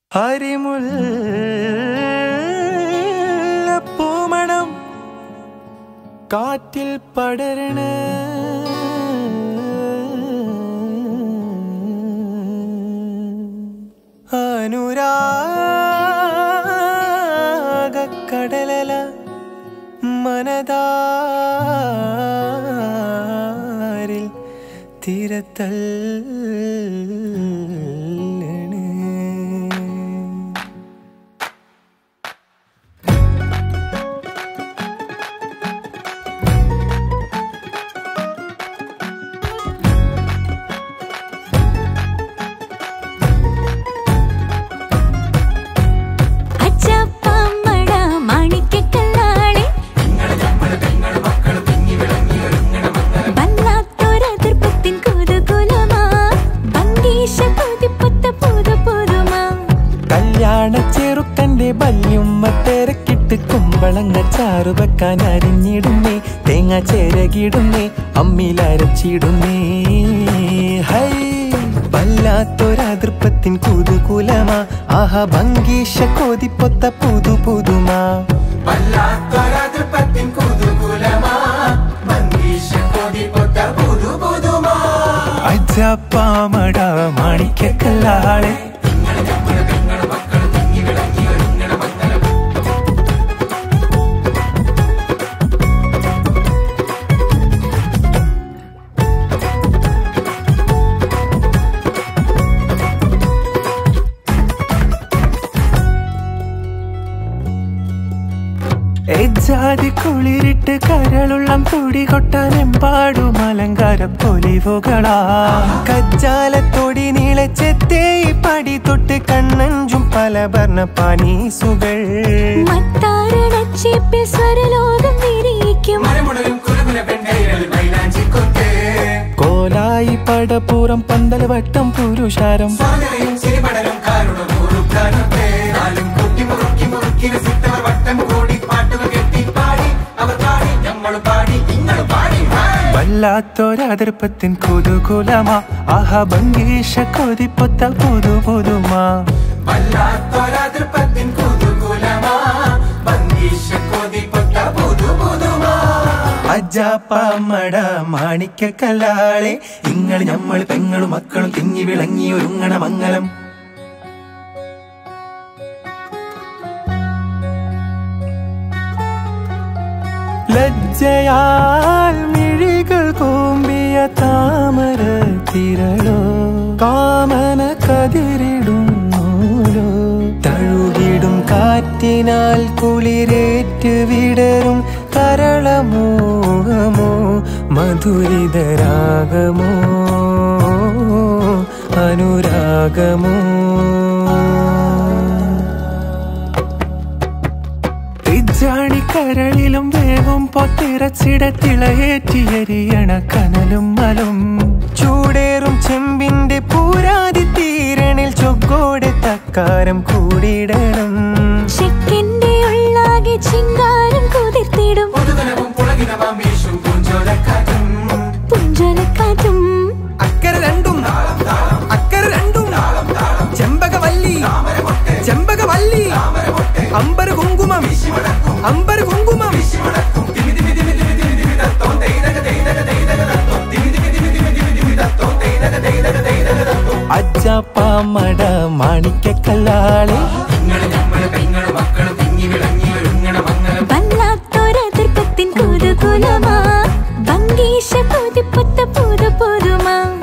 പൂമണം കാറ്റിൽ പടരണ അനുരാഗക്കടലല മനതാരിൽ തിരത്തല്ലണേ അച്ചപ്പമ്മട മാണിക്കക്കല്ലാളെ വല്ലാത്തൊരതിർപ്പത്തിൻ കുതുകുലമാ ഭംഗീശ കൊതിപ്പത്ത പുതു പുതുമാ കല്യാണ ചെറുക്കന്റെ ബല്യുമ്മ തിരക്കിട്ട് കുമ്പളങ്ങ ചാറു വെക്കാൻ അരിഞ്ഞിടുന്നേ തേങ്ങ ചേരകിടുന്നേ അമ്മിലരച്ചിടുന്നേ ഹൈ വല്ലാത്തൊരതിർപ്പത്തിൻ കുതുകുലമാ ആഹ ഭംഗീഷ കൊതിപ്പൊത്ത പുതു പുതുമാ വല്ലാത്തൊരതിർപ്പത്തിൻ കുതുകുലമാ മങ്കീഷ കൊതിപ്പൊത്ത പുതു പുതുമാ അജപ്പാമട മാണിക്കല്ലാളെ എജാതി കുളിരിട്ട് കരളുള്ളം തുടി കൊട്ടാനെമ്പാടും അലങ്കാര പൊലിവുകളാ കജ്ജാലത്തൊടി നീളച്ചെത്തേ പടി തൊട്ട് കണ്ണഞ്ചും പല വർണ്ണ പാനീസുകൾ മത്താരണച്ചേപ്പിൽ സ്വരലോകം വിരിയിക്കും മരമുടലും കുലുകുല പെണ്ണയിൽ മൈലാഞ്ചി കൊത്തേ കോലായി പടപ്പുറം പന്തൽ വട്ടം പുരുഷാരം സ്വർണ്ണയും ചിരിപടലും കാരുണം മുറുക്കാനൊക്കെ നാലും കുട്ടി മുറുക്കി മുറുക്കി രസിത്തവർ വട്ടം കൂടി പാട്ടുകൾ കെട്ടി പാടി അവർ പാടി ഞമ്മള് പാടി നിങ്ങൾ പാടി ഹായ്. വല്ലാത്തൊരതിർപ്പത്തിൻ കുതുകുലമാ ആഹ ഭംഗീഷ കൊതിപ്പൊത്ത പുതു പുതുമാ വല്ലാത്തൊരതിർപ്പത്തിൻ കുതുകുലമാ മങ്കീഷ കൊതിപ്പൊത്ത പുതു പുതുമാ അജാപ്പമ്മട മാണിക്കല്ലാളെ നിങ്ങൾ ഞമ്മൾ പെങ്ങളും മക്കളും തിങ്ങി വിളങ്ങി ഒരുങ്ങണ മംഗലം ലജ്ജയാൽ മിഴികൾ കൂമ്പിയ താമര തിരളോ കാമന കതിരിടും നൂലോ തഴുകിടും കാറ്റിനാൽ കുളിരേറ്റ് വിടരും കരളമോഹമോ മധുരിതരാഗമോ അനുരാഗമോ തിജാണി കരളിലും വേവും പൊത്തിറച്ചിട തിളയേറ്റിയരിയണ കനലും മലും ചൂടേറും ചെമ്പിന്റെ പൂരാതി തീരണിൽ ചൊക്കോടെ തക്കാരം കൂടിയിടണം ചെക്കിന്റെ ഉള്ളാകെ ചിങ്കാരം കുതിർത്തിടും പുതുതനവും പുളകിനവാം വീശും പൂഞ്ചോലക്കാറ്റും പുഞ്ചലക്കാറ്റും അക്കര രണ്ടും അക്കര രണ്ടും ചെമ്പകവല്ലി ചെമ്പകവല്ലി അമ്പര കുങ്കുമം അമ്പര കുങ്കുമം അജ്ജപ്പാമട മാണിക്കല്ലാളെ വല്ലാത്തൊരതിർപ്പത്തിൻ കുതുകുലമാ ഭംഗീശ കൊതിപ്പൊത്ത പുതു പുതുമാ